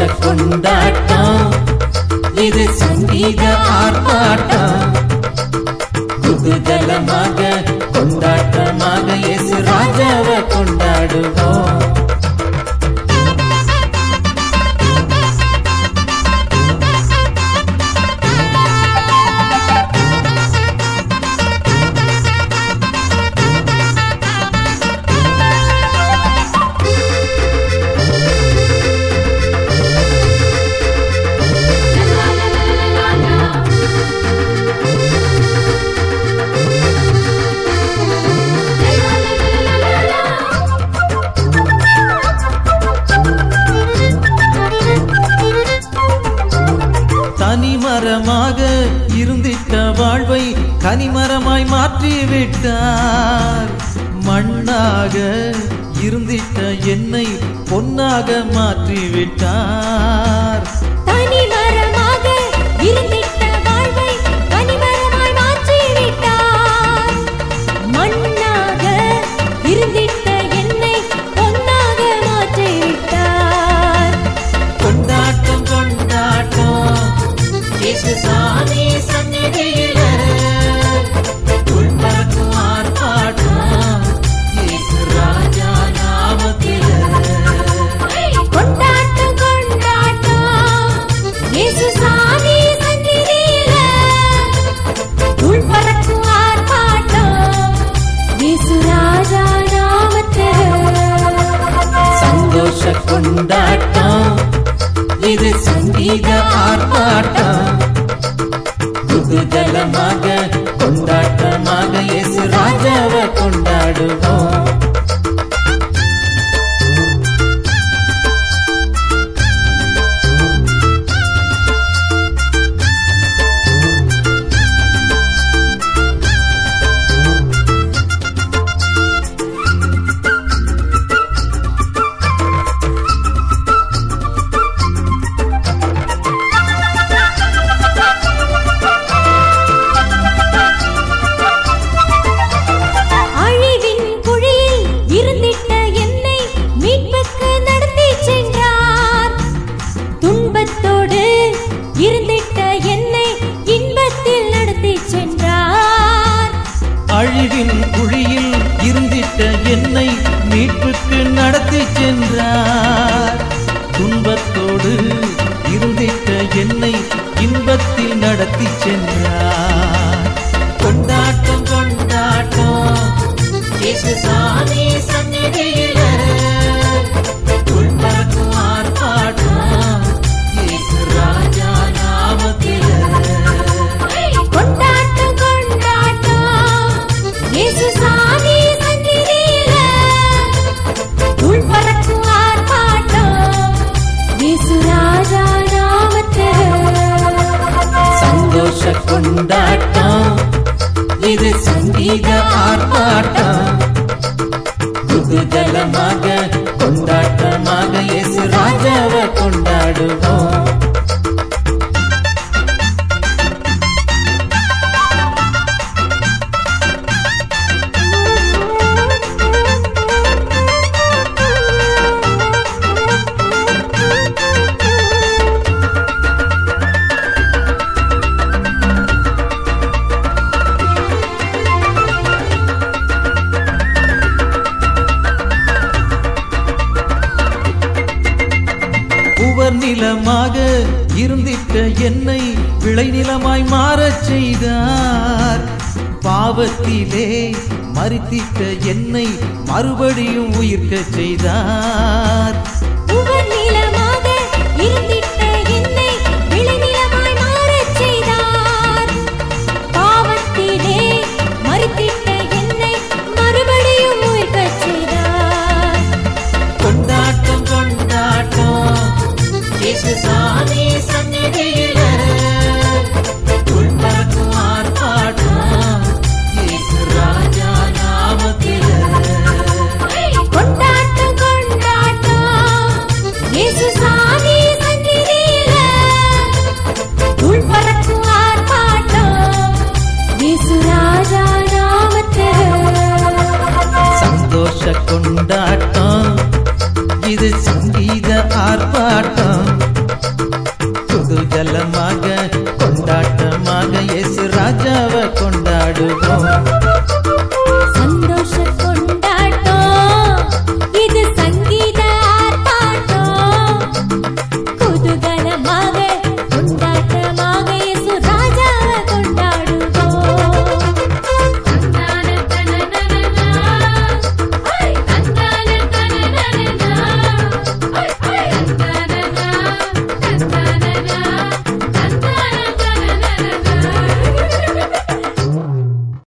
கொண்டாட்டம் இது சங்கீத ஆர்ப்பாட்டம் குதூகலமாக கொண்டாட்டமாக இயேசு ராஜாவை கொண்டாடுவோம் தனிமரமாக இருந்திட்ட வாழ்வை கனிமரமாய் மாற்றி விட்டார் மண்ணாக இருந்திட்ட என்னை பொன்னாக மாற்றி விட்டார் தனிமரமாக இருந்திட்ட வாழ்வை கனிமரமாய் மாற்றி விட்டார் மண்ணாக இருந்திட்ட என்னை பொன்னாக மாற்றி விட்டார் கொண்டாட்டம் கொண்டாட்டம் இயேசு சாமி சந்நிதியில உள்பறக்கும் ஆர்ப்பாட்டம் இயேசு ராஜா நாமத்தில கொண்டாட்டம் கொண்டாட்டம் இயேசு சாமி சந்நிதியில உள் பறக்கும் ஆர்ப்பாட்டம் இயேசு ராஜா நாமத்தில் சந்தோஷ கொண்டாட்டம் இது சங்கீத ஆர்ப்பாட்டம் குதூகலமாக கொண்டாட்டமாக இயேசு ராஜாவை கொண்டாடுவோம் அழிவின் குழியில் இருந்திட்ட என்னை மீட்புக்கு நடத்தி சென்றார் துன்பத்தோடு இருந்திட்ட என்னை இன்பத்தில் நடத்தி சென்றார் அழிவின் குழியில் இருந்திட்ட என்னை மீட்புக்கு நடத்தி சென்றார் துன்பத்தோடு இருந்திட்ட என்னை இன்பத்தில் நடத்தி சென்றார் கொண்டாட்டம் கொண்டாட்டம் இயேசு சாமி சந்நிதியில உள்பறக்கும் ஆர்ப்பாட்டம் இயேசு ராஜா நாமத்தில கொண்டாட்டம் கொண்டாட்டம் இயேசு சாமி சந்நிதியில உள் பறக்கும் ஆர்ப்பாட்டம் இயேசு ராஜா நாமத்தில் சந்தோஷ கொண்டாட்டம் இது சங்கீத ஆர்ப்பாட்டம் குதூகலமாக கொண்டாட்டமாக இயேசு ராஜாவை கொண்டாடுவோம் உவர் நிலமாக இருந்திட்ட என்னை விளைநிலமாய் மாறச் செய்தார் பாவத்திலே மறித்திட்ட என்னை மறுபடியும் உயிர்க்கச் செய்தார் உவர் நிலமாக இருந்திட்ட என்னை விளைநிலமாய் மாறச் செய்தார் பாவத்திலே மறித்திட்ட என்னை மறுபடியும் உயிர்க்கச் செய்தார் கொண்டாட்டம் கொண்டாட்டம் இயேசு சாமி சந்நிதியில உள்பறக்கும் ஆர்ப்பாட்டம் இயேசு ராஜா நாமத்தில கொண்டாட்டம் கொண்டாட்டம் இயேசு சாமி சந்நிதியில உள் பறக்கும் ஆர்ப்பாட்டம் இயேசு ராஜா நாமத்தில் சந்தோஷ கொண்டாட்டம் இது சங்கீத ஆர்ப்பாட்டம்